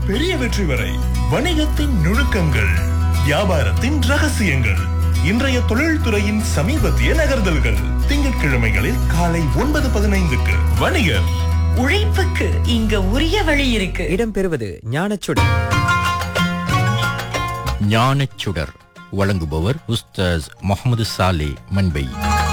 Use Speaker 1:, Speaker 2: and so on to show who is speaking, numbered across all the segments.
Speaker 1: பெரிய வெற்றி வரை வணிகத்தின் நுணுக்கங்கள் வியாபாரத்தின் ரகசியங்கள் இன்றைய தொழில்துறையின் சமீபத்திய நகர்தல்கள் திங்கட்கிழமைகளில் காலை ஒன்பது பதினைந்துக்கு வணிகர்
Speaker 2: உழைப்புக்கு இங்க உரிய வழி இருக்கு
Speaker 3: இடம்பெறுவது ஞானச்சுடர்
Speaker 4: ஞானச்சுடர் வழங்குபவர் உஸ்தாஸ் முகமது சாலே மண்பை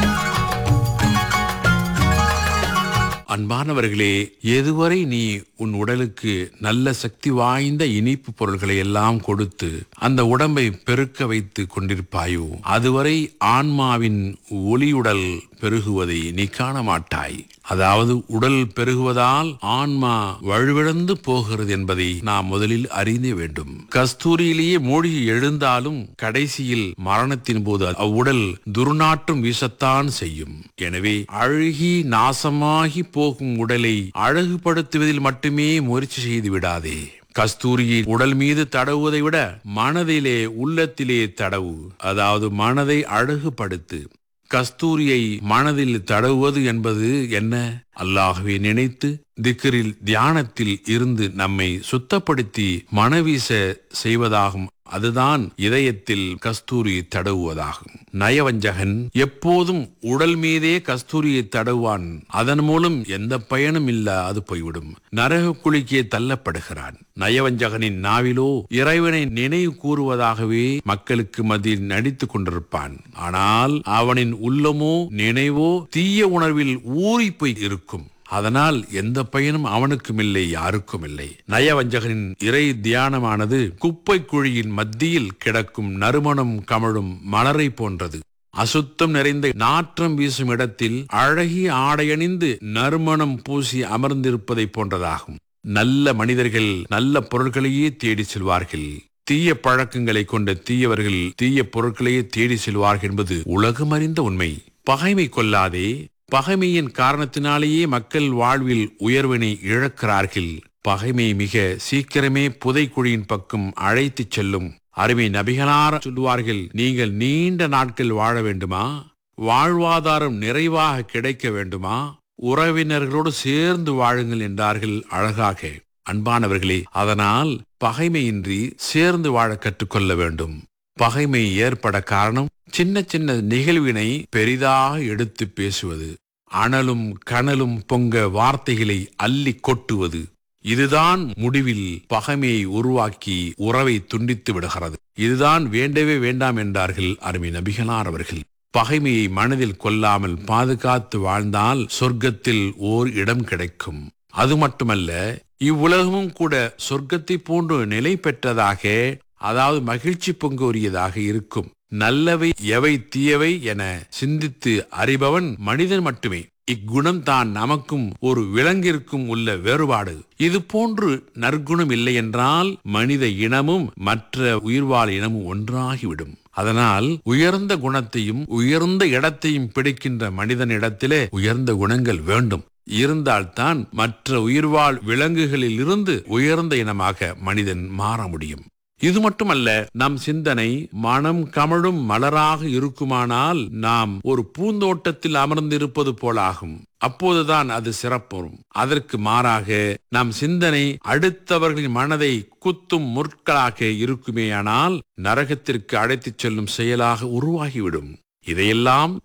Speaker 5: அன்பானவர்களே எதுவரை நீ உன் உடலுக்கு நல்ல சக்தி வாய்ந்த இனிப்பு பொருள்களை எல்லாம் கொடுத்து அந்த உடம்பை பெருக்க வைத்து கொண்டிருப்பாயோ அதுவரை ஆன்மாவின் ஒளியுடல் பெருகுவதை நீ காண மாட்டாய் அதாவது உடல் பெருகுவதால் ஆன்மா வலுவிழந்து போகிறது என்பதை நாம் முதலில் அறிந்தே வேண்டும் கஸ்தூரியிலேயே மூழ்கி எழுந்தாலும் கடைசியில் மரணத்தின் போது அவ்வுடல் துர்நாற்றம் வீசத்தான் செய்யும் எனவே அழுகி நாசமாகி போகும் உடலை அழகுபடுத்துவதில் மட்டுமே முயற்சி செய்து விடாதே கஸ்தூரியை உடல் மீது தடவுவதை விட மனதிலே உள்ளத்திலே தடவு அதாவது மனதை அழகுபடுத்து கஸ்தூரியை மனதில் தடவுவது என்பது என்ன அல்லாகவே நினைத்து திக்கரில் தியானத்தில் இருந்து நம்மை சுத்தப்படுத்தி மனவீச செய்வதாகும் அதுதான் இதயத்தில் கஸ்தூரி தடவுவதாகும் நயவஞ்சகன் எப்போதும் உடல் மீதே கஸ்தூரியை தடவுவான் அதன் மூலம் எந்த பயனும் இல்லாது போய்விடும் நரக குழிக்கே தள்ளப்படுகிறான் நயவஞ்சகனின் நாவிலோ இறைவனை நினைவு கூறுவதாகவே மக்களுக்கு மத்தியில் நடித்துக் கொண்டிருப்பான் ஆனால் அவனின் உள்ளமோ நினைவோ தீய உணர்வில் ஊறி போய் இருக்கும் அதனால் எந்த பயனும் அவனுக்கும் இல்லை யாருக்கும் இல்லை நயவஞ்சகனின் இறை தியானமானது குப்பை குழியின் மத்தியில் கிடக்கும் நறுமணம் கமழும் மலரை போன்றது அசுத்தம் நிறைந்த நாற்றம் வீசும் இடத்தில் அழகிய ஆடையணிந்து நறுமணம் பூசி அமர்ந்திருப்பதை போன்றதாகும் நல்ல மனிதர்கள் நல்ல பொருட்களையே தேடி செல்வார்கள் தீய பழக்கங்களை கொண்ட தீயவர்கள் தீய பொருட்களையே தேடி செல்வார்கள் என்பது உலகமறிந்த உண்மை பகைமை கொள்ளாதே பகைமையின் காரணத்தினாலேயே மக்கள் வாழ்வில் உயர்வினை இழக்கிறார்கள் பகைமை மிக சீக்கிரமே புதைக்குழியின் பக்கம் அழைத்துச் செல்லும் அருமை நபிகளார் சொல்லுவார்கள் நீங்கள் நீண்ட நாட்கள் வாழ வேண்டுமா வாழ்வாதாரம் நிறைவாக கிடைக்க வேண்டுமா உறவினர்களோடு சேர்ந்து வாழுங்கள் என்றார்கள் அழகாக அன்பானவர்களே அதனால் பகைமையின்றி சேர்ந்து வாழ கற்றுக்கொள்ள வேண்டும் பகைமை ஏற்பட காரணம் சின்ன சின்ன நிகழ்வினை பெரிதாக எடுத்து பேசுவது அனலும் கனலும் பொங்க வார்த்தைகளை அள்ளி கொட்டுவது இதுதான் முடிவில் பகைமையை உருவாக்கி உறவை துண்டித்து விடுகிறது இதுதான் வேண்டவே வேண்டாம் என்றார்கள் அருமை நபிகளார் அவர்கள் பகைமையை மனதில் கொள்ளாமல் பாதுகாத்து வாழ்ந்தால் சொர்க்கத்தில் ஓர் இடம் கிடைக்கும் அது மட்டுமல்ல இவ்வுலகமும் கூட சொர்க்கத்தை போன்று நிலை பெற்றதாக அதாவது மகிழ்ச்சி பொங்கோரியதாக இருக்கும் நல்லவை எவை தீயவை என சிந்தித்து அறிபவன் மனிதன் மட்டுமே இக்குணம் தான் நமக்கும் ஒரு விலங்கிற்கும் உள்ள வேறுபாடு இது போன்று நற்குணம் இல்லை என்றால் மனித இனமும் மற்ற உயிர்வாழ் இனமும் ஒன்றாகிவிடும் அதனால் உயர்ந்த குணத்தையும் உயர்ந்த இடத்தையும் பிடிக்கின்ற மனிதனிடத்திலே உயர்ந்த குணங்கள் வேண்டும் இருந்தால்தான் மற்ற உயிர்வாழ் விலங்குகளில் இருந்து உயர்ந்த இனமாக மனிதன் மாற முடியும் இது மட்டுமல்ல நம் சிந்தனை மனம் கமழும் மலராக இருக்குமானால் நாம் ஒரு பூந்தோட்டத்தில் அமர்ந்திருப்பது போலாகும் அப்போதுதான் அது சிறப்புறும் அதற்கு மாறாக நம் சிந்தனை அடுத்தவர்களின் மனதை குத்தும் முற்களாக இருக்குமேயானால் நரகத்திற்கு அழைத்துச் செல்லும் செயலாக உருவாகிவிடும் இதையெல்லாம்